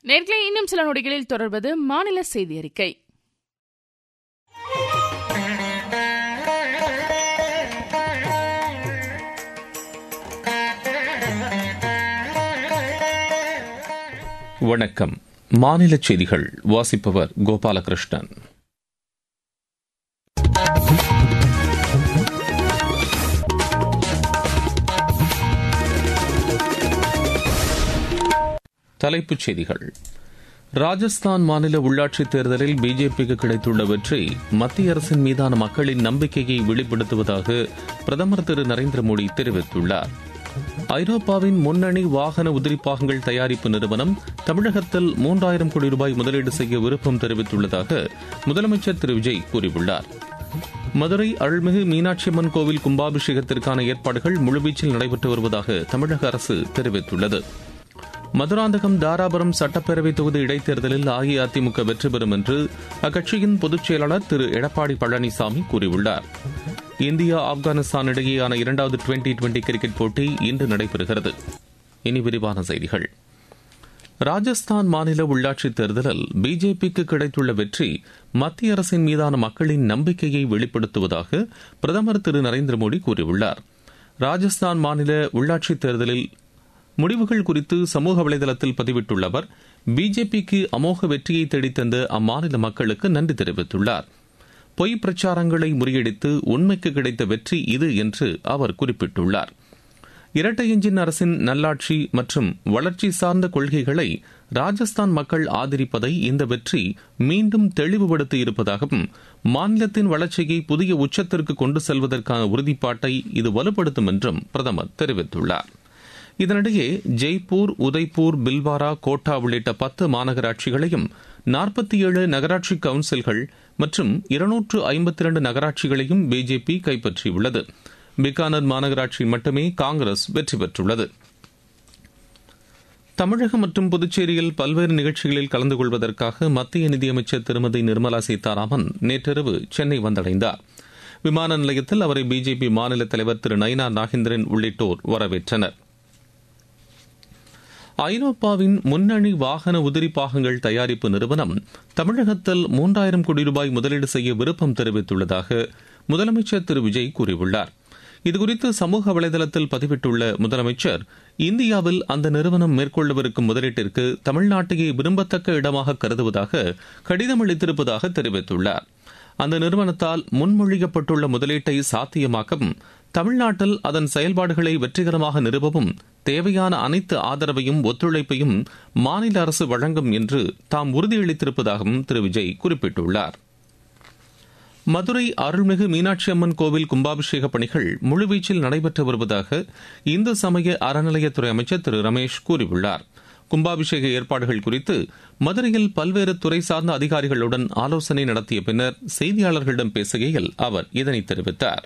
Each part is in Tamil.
நேர்களை இன்னும் சில நொடிகளில் தொடர்வது மாநில செய்தி அறிக்கை வணக்கம் மாநில செய்திகள் வாசிப்பவர் கோபாலகிருஷ்ணன் தலைப்புச் செய்திகள் ராஜஸ்தான் மாநில உள்ளாட்சித் தேர்தலில் பிஜேபிக்கு கிடைத்துள்ள வெற்றி மத்திய அரசின் மீதான மக்களின் நம்பிக்கையை வெளிப்படுத்துவதாக பிரதமர் திரு நரேந்திர மோடி தெரிவித்துள்ளார் ஐரோப்பாவின் முன்னணி வாகன உதிரிப்பாகங்கள் தயாரிப்பு நிறுவனம் தமிழகத்தில் மூன்றாயிரம் கோடி ரூபாய் முதலீடு செய்ய விருப்பம் தெரிவித்துள்ளதாக முதலமைச்சர் திரு விஜய் கூறியுள்ளார் மதுரை அருள்மிகு மீனாட்சியம்மன் கோவில் கும்பாபிஷேகத்திற்கான ஏற்பாடுகள் முழுவீச்சில் நடைபெற்று வருவதாக தமிழக அரசு தெரிவித்துள்ளது மதுராந்தகம் தாராபுரம் சட்டப்பேரவை தொகுதி இடைத்தேர்தலில் அஇஅதிமுக வெற்றி பெறும் என்று அக்கட்சியின் பொதுச் செயலாளர் திரு எடப்பாடி பழனிசாமி கூறியுள்ளார் இந்தியா ஆப்கானிஸ்தான் இடையேயான இரண்டாவது டுவெண்டி டுவெண்டி கிரிக்கெட் போட்டி இன்று நடைபெறுகிறது இனி விரிவான செய்திகள் ராஜஸ்தான் மாநில உள்ளாட்சித் தேர்தலில் பிஜேபிக்கு கிடைத்துள்ள வெற்றி மத்திய அரசின் மீதான மக்களின் நம்பிக்கையை வெளிப்படுத்துவதாக பிரதமர் திரு நரேந்திர மோடி கூறியுள்ளார் ராஜஸ்தான் மாநில உள்ளாட்சித் தேர்தலில் முடிவுகள் குறித்து சமூக வலைதளத்தில் பதிவிட்டுள்ள அவர் பிஜேபிக்கு அமோக வெற்றியை தேடித்தந்த அம்மாநில மக்களுக்கு நன்றி தெரிவித்துள்ளார் பொய் பிரச்சாரங்களை முறியடித்து உண்மைக்கு கிடைத்த வெற்றி இது என்று அவர் குறிப்பிட்டுள்ளார் இரட்டை எஞ்சின் அரசின் நல்லாட்சி மற்றும் வளர்ச்சி சார்ந்த கொள்கைகளை ராஜஸ்தான் மக்கள் ஆதரிப்பதை இந்த வெற்றி மீண்டும் தெளிவுபடுத்தி இருப்பதாகவும் மாநிலத்தின் வளர்ச்சியை புதிய உச்சத்திற்கு கொண்டு செல்வதற்கான உறுதிப்பாட்டை இது வலுப்படுத்தும் என்றும் பிரதமர் தெரிவித்துள்ளார் இதனிடையே ஜெய்ப்பூர் உதய்பூர் பில்வாரா கோட்டா உள்ளிட்ட பத்து மாநகராட்சிகளையும் நாற்பத்தி ஏழு நகராட்சி கவுன்சில்கள் மற்றும் இருநூற்று ஐம்பத்தி இரண்டு நகராட்சிகளையும் பிஜேபி கைப்பற்றியுள்ளது பிகானர் மாநகராட்சி மட்டுமே காங்கிரஸ் வெற்றி பெற்றுள்ளது தமிழகம் மற்றும் புதுச்சேரியில் பல்வேறு நிகழ்ச்சிகளில் கலந்து கொள்வதற்காக மத்திய நிதியமைச்சர் திருமதி நிர்மலா சீதாராமன் நேற்றிரவு சென்னை வந்தடைந்தார் விமான நிலையத்தில் அவரை பிஜேபி மாநில தலைவர் திரு நயினா நாகேந்திரன் உள்ளிட்டோர் வரவேற்றனர் ஐரோப்பாவின் முன்னணி வாகன உதிரி பாகங்கள் தயாரிப்பு நிறுவனம் தமிழகத்தில் மூன்றாயிரம் கோடி ரூபாய் முதலீடு செய்ய விருப்பம் தெரிவித்துள்ளதாக முதலமைச்சர் திரு விஜய் கூறியுள்ளார் இதுகுறித்து சமூக வலைதளத்தில் பதிவிட்டுள்ள முதலமைச்சர் இந்தியாவில் அந்த நிறுவனம் மேற்கொள்ளவிருக்கும் முதலீட்டிற்கு தமிழ்நாட்டையே விரும்பத்தக்க இடமாக கருதுவதாக கடிதம் அளித்திருப்பதாக தெரிவித்துள்ளார் அந்த நிறுவனத்தால் முன்மொழியப்பட்டுள்ள முதலீட்டை சாத்தியமாக்கவும் தமிழ்நாட்டில் அதன் செயல்பாடுகளை வெற்றிகரமாக நிறுவவும் தேவையான அனைத்து ஆதரவையும் ஒத்துழைப்பையும் மாநில அரசு வழங்கும் என்று தாம் உறுதியளித்திருப்பதாகவும் திரு விஜய் குறிப்பிட்டுள்ளார் மதுரை அருள்மிகு மீனாட்சி அம்மன் கோவில் கும்பாபிஷேக பணிகள் முழுவீச்சில் நடைபெற்று வருவதாக இந்து சமய அறநிலையத்துறை அமைச்சர் திரு ரமேஷ் கூறியுள்ளார் கும்பாபிஷேக ஏற்பாடுகள் குறித்து மதுரையில் பல்வேறு துறை சார்ந்த அதிகாரிகளுடன் ஆலோசனை நடத்திய பின்னர் செய்தியாளர்களிடம் பேசுகையில் அவர் இதனை தெரிவித்தார்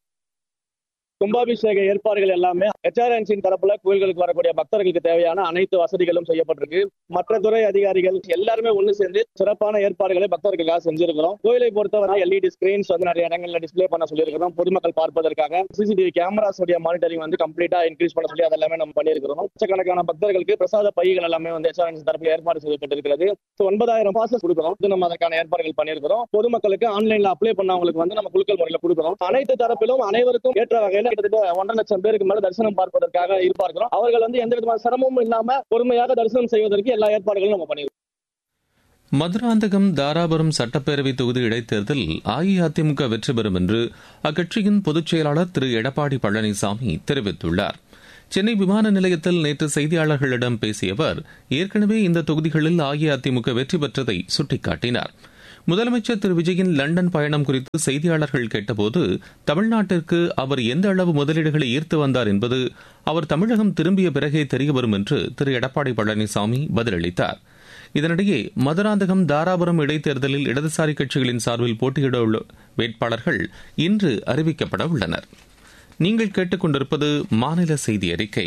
கும்பாபிஷேக ஏற்பாடுகள் எல்லாமே ஹெச்ஆர்என்சியின் தரப்புல கோயில்களுக்கு வரக்கூடிய பக்தர்களுக்கு தேவையான அனைத்து வசதிகளும் செய்யப்பட்டிருக்கு மற்ற துறை அதிகாரிகள் எல்லாருமே ஒண்ணு சேர்ந்து சிறப்பான ஏற்பாடுகளை பக்தர்களுக்காக செஞ்சிருக்கிறோம் கோயிலை பொறுத்தவரை எல்இடி ஸ்கிரீன்ஸ் வந்து நிறைய இடங்கள்ல டிஸ்பிளே பண்ண சொல்லியிருக்கிறோம் பொதுமக்கள் பார்ப்பதற்காக சிசிடிவி கேமராஸ் உடைய மானிட்டரிங் வந்து கம்ப்ளீட்டா இன்க்ரீஸ் பண்ண சொல்லி அதெல்லாமே நம்ம பண்ணியிருக்கிறோம் லட்சக்கணக்கான பக்தர்களுக்கு பிரசாத பைகள் எல்லாமே வந்து ஹெச்ஆர்என்சி தரப்புல ஏற்பாடு செய்யப்பட்டிருக்கிறது ஒன்பதாயிரம் பாசஸ் கொடுக்கிறோம் இது நம்ம அதற்கான ஏற்பாடுகள் பண்ணியிருக்கிறோம் பொதுமக்களுக்கு ஆன்லைன்ல அப்ளை பண்ணவங்களுக்கு வந்து நம்ம குழுக்கள் முறையில் கொடுக்கிறோம் அனைத்து தரப்பிலும் அனைவருக்கும் ஏற்ற வகையில் கிட்டத்தட்ட ஒன்றரை லட்சம் பேருக்கு மேல தரிசனம் பார்ப்பதற்காக எதிர்பார்க்கிறோம் அவர்கள் வந்து எந்த விதமான சிரமமும் இல்லாம பொறுமையாக தரிசனம் செய்வதற்கு எல்லா ஏற்பாடுகளும் நம்ம பண்ணிருக்கோம் மதுராந்தகம் தாராபுரம் சட்டப்பேரவை தொகுதி இடைத்தேர்தலில் அஇஅதிமுக வெற்றி பெறும் என்று அக்கட்சியின் பொதுச் செயலாளர் திரு எடப்பாடி பழனிசாமி தெரிவித்துள்ளார் சென்னை விமான நிலையத்தில் நேற்று செய்தியாளர்களிடம் பேசிய அவர் ஏற்கனவே இந்த தொகுதிகளில் அஇஅதிமுக வெற்றி பெற்றதை சுட்டிக்காட்டினார் முதலமைச்சர் திரு விஜயின் லண்டன் பயணம் குறித்து செய்தியாளர்கள் கேட்டபோது தமிழ்நாட்டிற்கு அவர் எந்த அளவு முதலீடுகளை ஈர்த்து வந்தார் என்பது அவர் தமிழகம் திரும்பிய பிறகே தெரியவரும் என்று திரு எடப்பாடி பழனிசாமி பதிலளித்தார் இதனிடையே மதுராந்தகம் தாராபுரம் இடைத்தேர்தலில் இடதுசாரி கட்சிகளின் சார்பில் போட்டியிட உள்ள வேட்பாளர்கள் இன்று அறிவிக்கப்பட உள்ளனர் நீங்கள் கேட்டுக்கொண்டிருப்பது மாநில செய்தி அறிக்கை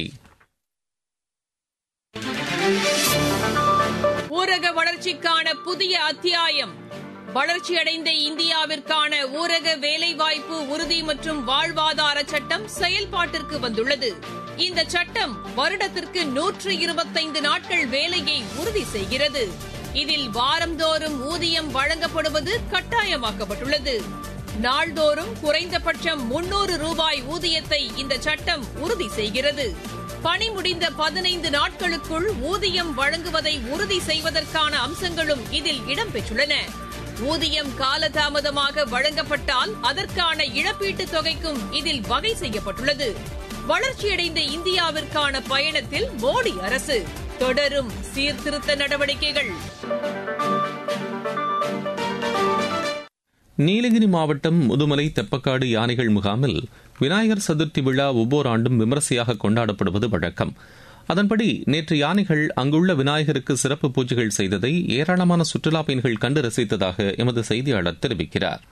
ஊரக வளர்ச்சிக்கான புதிய அத்தியாயம் வளர்ச்சியடைந்த இந்தியாவிற்கான ஊரக வேலைவாய்ப்பு உறுதி மற்றும் வாழ்வாதார சட்டம் செயல்பாட்டிற்கு வந்துள்ளது இந்த சட்டம் வருடத்திற்கு நூற்று இருபத்தைந்து நாட்கள் வேலையை உறுதி செய்கிறது இதில் வாரந்தோறும் ஊதியம் வழங்கப்படுவது கட்டாயமாக்கப்பட்டுள்ளது நாள்தோறும் குறைந்தபட்சம் முன்னூறு ரூபாய் ஊதியத்தை இந்த சட்டம் உறுதி செய்கிறது பணி முடிந்த பதினைந்து நாட்களுக்குள் ஊதியம் வழங்குவதை உறுதி செய்வதற்கான அம்சங்களும் இதில் இடம்பெற்றுள்ளன ஊதியம் காலதாமதமாக வழங்கப்பட்டால் அதற்கான இழப்பீட்டுத் தொகைக்கும் இதில் வகை செய்யப்பட்டுள்ளது வளர்ச்சியடைந்த இந்தியாவிற்கான பயணத்தில் மோடி அரசு தொடரும் சீர்திருத்த நடவடிக்கைகள் நீலகிரி மாவட்டம் முதுமலை தெப்பக்காடு யானைகள் முகாமில் விநாயகர் சதுர்த்தி விழா ஒவ்வொரு ஆண்டும் விமரிசையாக கொண்டாடப்படுவது வழக்கம் அதன்படி நேற்று யானைகள் அங்குள்ள விநாயகருக்கு சிறப்பு பூஜைகள் செய்ததை ஏராளமான சுற்றுலா பயணிகள் கண்டு ரசித்ததாக எமது செய்தியாளர் தெரிவிக்கிறார்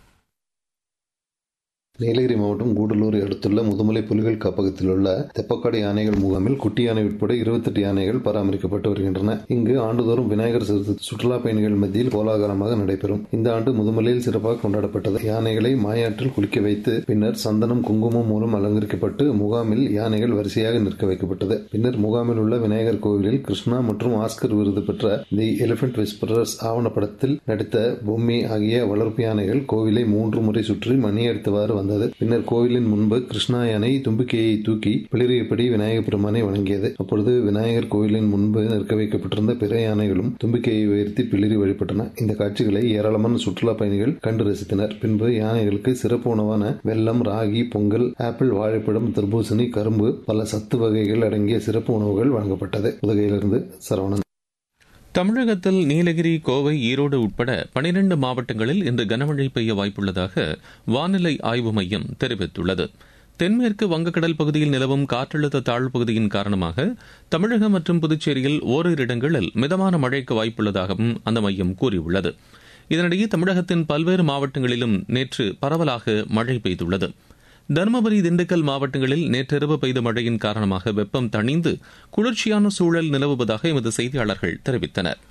நீலகிரி மாவட்டம் கூடலூரை அடுத்துள்ள முதுமலை புலிகள் காப்பகத்தில் உள்ள தெப்பக்காடு யானைகள் முகாமில் குட்டி யானை உட்பட இருபத்தெட்டு யானைகள் பராமரிக்கப்பட்டு வருகின்றன இங்கு ஆண்டுதோறும் விநாயகர் சதுர்த்தி சுற்றுலா பயணிகள் மத்தியில் கோலாகலமாக நடைபெறும் இந்த ஆண்டு முதுமலையில் சிறப்பாக கொண்டாடப்பட்டது யானைகளை மாயாற்றில் குளிக்க வைத்து பின்னர் சந்தனம் குங்குமம் மூலம் அலங்கரிக்கப்பட்டு முகாமில் யானைகள் வரிசையாக நிற்க வைக்கப்பட்டது பின்னர் முகாமில் உள்ள விநாயகர் கோவிலில் கிருஷ்ணா மற்றும் ஆஸ்கர் விருது பெற்ற தி எலிபென்ட் விஸ்பரர்ஸ் ஆவணப்படத்தில் நடித்த பொம்மி ஆகிய வளர்ப்பு யானைகள் கோவிலை மூன்று முறை சுற்றி மணி அடித்தவாறு வந்தது பின்னர் கோவிலின் முன்பு கிருஷ்ணா யானை தும்பிக்கையை தூக்கி பிளிரியபடி விநாயகர் பெருமானை வணங்கியது அப்பொழுது விநாயகர் கோவிலின் முன்பு நிற்க வைக்கப்பட்டிருந்த பிற யானைகளும் தும்பிக்கையை உயர்த்தி பிளிரி வழிபட்டன இந்த காட்சிகளை ஏராளமான சுற்றுலா பயணிகள் கண்டு ரசித்தனர் பின்பு யானைகளுக்கு சிறப்பு உணவான வெள்ளம் ராகி பொங்கல் ஆப்பிள் வாழைப்பழம் தர்பூசணி கரும்பு பல சத்து வகைகள் அடங்கிய சிறப்பு உணவுகள் வழங்கப்பட்டது உதகையிலிருந்து சரவணன் தமிழகத்தில் நீலகிரி கோவை ஈரோடு உட்பட பனிரண்டு மாவட்டங்களில் இன்று கனமழை பெய்ய வாய்ப்புள்ளதாக வானிலை ஆய்வு மையம் தெரிவித்துள்ளது தென்மேற்கு வங்கக்கடல் பகுதியில் நிலவும் காற்றழுத்த தாழ்வு பகுதியின் காரணமாக தமிழகம் மற்றும் புதுச்சேரியில் ஓரிரு இடங்களில் மிதமான மழைக்கு வாய்ப்புள்ளதாகவும் அந்த மையம் கூறியுள்ளது இதனிடையே தமிழகத்தின் பல்வேறு மாவட்டங்களிலும் நேற்று பரவலாக மழை பெய்துள்ளது தருமபுரி திண்டுக்கல் மாவட்டங்களில் நேற்றிரவு பெய்த மழையின் காரணமாக வெப்பம் தணிந்து குளிர்ச்சியான சூழல் நிலவுவதாக எமது செய்தியாளர்கள் தெரிவித்தனர்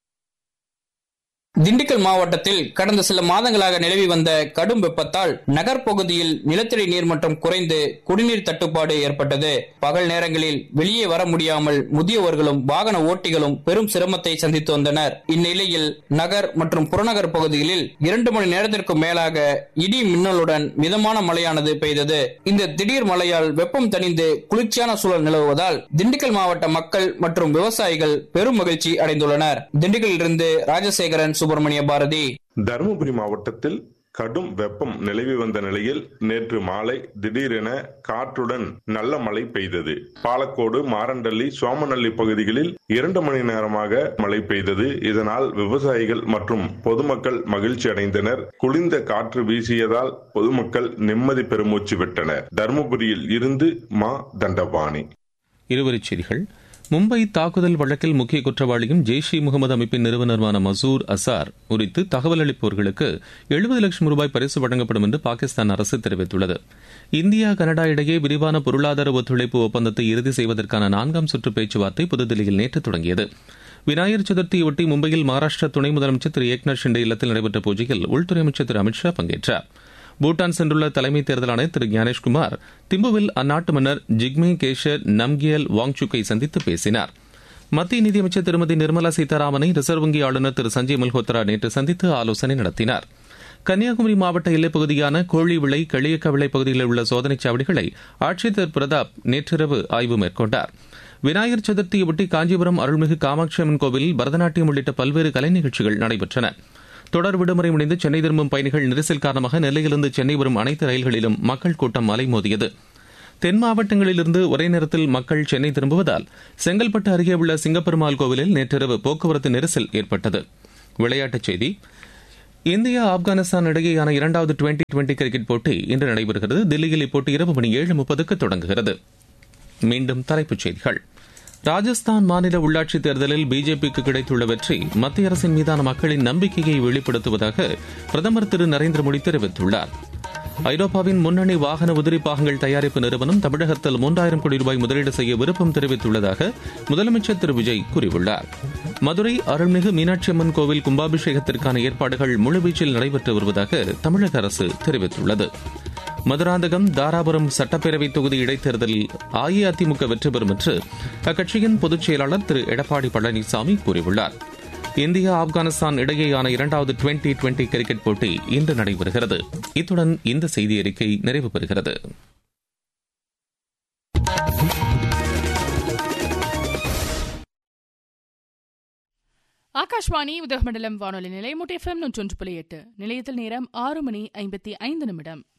திண்டுக்கல் மாவட்டத்தில் கடந்த சில மாதங்களாக நிலவி வந்த கடும் வெப்பத்தால் நகர்ப்பகுதியில் நிலத்தடி நீர்மட்டம் குறைந்து குடிநீர் தட்டுப்பாடு ஏற்பட்டது பகல் நேரங்களில் வெளியே வர முடியாமல் முதியவர்களும் வாகன ஓட்டிகளும் பெரும் சிரமத்தை சந்தித்து வந்தனர் இந்நிலையில் நகர் மற்றும் புறநகர் பகுதிகளில் இரண்டு மணி நேரத்திற்கு மேலாக இடி மின்னலுடன் மிதமான மழையானது பெய்தது இந்த திடீர் மழையால் வெப்பம் தணிந்து குளிர்ச்சியான சூழல் நிலவுவதால் திண்டுக்கல் மாவட்ட மக்கள் மற்றும் விவசாயிகள் பெரும் மகிழ்ச்சி அடைந்துள்ளனர் திண்டுக்கல்லிருந்து ராஜசேகரன் சுப்பிரமணிய பாரதி தருமபுரி மாவட்டத்தில் கடும் வெப்பம் நிலவி வந்த நிலையில் நேற்று மாலை திடீரென காற்றுடன் நல்ல மழை பெய்தது பாலக்கோடு மாரண்டள்ளி சோமநல்லி பகுதிகளில் இரண்டு மணி நேரமாக மழை பெய்தது இதனால் விவசாயிகள் மற்றும் பொதுமக்கள் மகிழ்ச்சி அடைந்தனர் குளிர்ந்த காற்று வீசியதால் பொதுமக்கள் நிம்மதி பெருமூச்சு விட்டனர் தருமபுரியில் இருந்து மா தண்டபாணி இருவரிச் செய்திகள் மும்பை தாக்குதல் வழக்கில் முக்கிய குற்றவாளியும் ஜெய்ஷ் இ முகமது அமைப்பின் நிறுவனருமான மசூர் அசார் குறித்து தகவல் அளிப்பவர்களுக்கு எழுபது லட்சம் ரூபாய் பரிசு வழங்கப்படும் என்று பாகிஸ்தான் அரசு தெரிவித்துள்ளது இந்தியா கனடா இடையே விரிவான பொருளாதார ஒத்துழைப்பு ஒப்பந்தத்தை இறுதி செய்வதற்கான நான்காம் சுற்று பேச்சுவார்த்தை புதுதில்லியில் நேற்று தொடங்கியது விநாயகர் சதுர்த்தியொட்டி மும்பையில் மகாராஷ்டிரா துணை முதலமைச்சர் திரு ஏக்நாத் ஷிண்டே இல்லத்தில் நடைபெற்ற பூஜையில் உள்துறை அமைச்சர் திரு அமித்ஷா பங்கேற்றார் பூட்டான் சென்றுள்ள தலைமை தேர்தல் ஆணையர் திரு ஞானேஷ்குமார் திம்புவில் அந்நாட்டு மன்னர் ஜிக்மே கேஷர் நம்கியல் வாங்சுக்கை சந்தித்து பேசினார் மத்திய நிதியமைச்சர் திருமதி நிர்மலா சீதாராமனை ரிசர்வ் வங்கி ஆளுநர் திரு சஞ்சய் மல்ஹோத்ரா நேற்று சந்தித்து ஆலோசனை நடத்தினார் கன்னியாகுமரி மாவட்ட எல்லைப்பகுதியான கோழிவிளை களியக்கவிளை பகுதிகளில் உள்ள சோதனைச் சாவடிகளை ஆட்சியர் பிரதாப் நேற்றிரவு ஆய்வு மேற்கொண்டார் விநாயகர் சதுர்த்தியொட்டி காஞ்சிபுரம் அருள்மிகு காமாட்சி அம்மன் கோவிலில் பரதநாட்டியம் உள்ளிட்ட பல்வேறு கலை நிகழ்ச்சிகள் நடைபெற்றன தொடர் விடுமுறை முடிந்து சென்னை திரும்பும் பயணிகள் நெரிசல் காரணமாக நெல்லையிலிருந்து சென்னை வரும் அனைத்து ரயில்களிலும் மக்கள் கூட்டம் அலைமோதியது தென் மாவட்டங்களிலிருந்து ஒரே நேரத்தில் மக்கள் சென்னை திரும்புவதால் செங்கல்பட்டு அருகே உள்ள சிங்கப்பெருமாள் கோவிலில் நேற்றிரவு போக்குவரத்து நெரிசல் ஏற்பட்டது விளையாட்டுச் செய்தி இந்தியா ஆப்கானிஸ்தான் இடையேயான இரண்டாவது டுவெண்டி டுவெண்டி கிரிக்கெட் போட்டி இன்று நடைபெறுகிறது தில்லியில் இப்போட்டி இரவு மணி ஏழு முப்பதுக்கு தொடங்குகிறது மீண்டும் தலைப்புச் செய்திகள் ராஜஸ்தான் மாநில உள்ளாட்சித் தேர்தலில் பிஜேபிக்கு கிடைத்துள்ள வெற்றி மத்திய அரசின் மீதான மக்களின் நம்பிக்கையை வெளிப்படுத்துவதாக பிரதமர் திரு நரேந்திர மோடி தெரிவித்துள்ளார் ஐரோப்பாவின் முன்னணி வாகன உதிரி பாகங்கள் தயாரிப்பு நிறுவனம் தமிழகத்தில் மூன்றாயிரம் கோடி ரூபாய் முதலீடு செய்ய விருப்பம் தெரிவித்துள்ளதாக முதலமைச்சர் திரு விஜய் கூறியுள்ளார் மதுரை அருள்மிகு மீனாட்சி அம்மன் கோவில் கும்பாபிஷேகத்திற்கான ஏற்பாடுகள் முழுவீச்சில் நடைபெற்று வருவதாக தமிழக அரசு தெரிவித்துள்ளது மதுராந்தகம் தாராபுரம் சட்டப்பேரவை தொகுதி இடைத்தேர்தலில் அஇஅதிமுக வெற்றி பெறும் என்று அக்கட்சியின் பொதுச் செயலாளர் திரு எடப்பாடி பழனிசாமி கூறியுள்ளார் இந்தியா ஆப்கானிஸ்தான் இடையேயான இரண்டாவது டுவெண்டி டுவெண்டி கிரிக்கெட் போட்டி இன்று நடைபெறுகிறது இத்துடன் இந்த செய்தி அறிக்கை நிறைவு பெறுகிறது ஆகாஷ்வாணி உதகமண்டலம் வானொலி நிலையம் எஃப்எம் நூற்றொன்று புள்ளி எட்டு நிலையத்தில் நேரம் ஆறு மணி ஐம்பத்தி ஐந்து நிமிடம்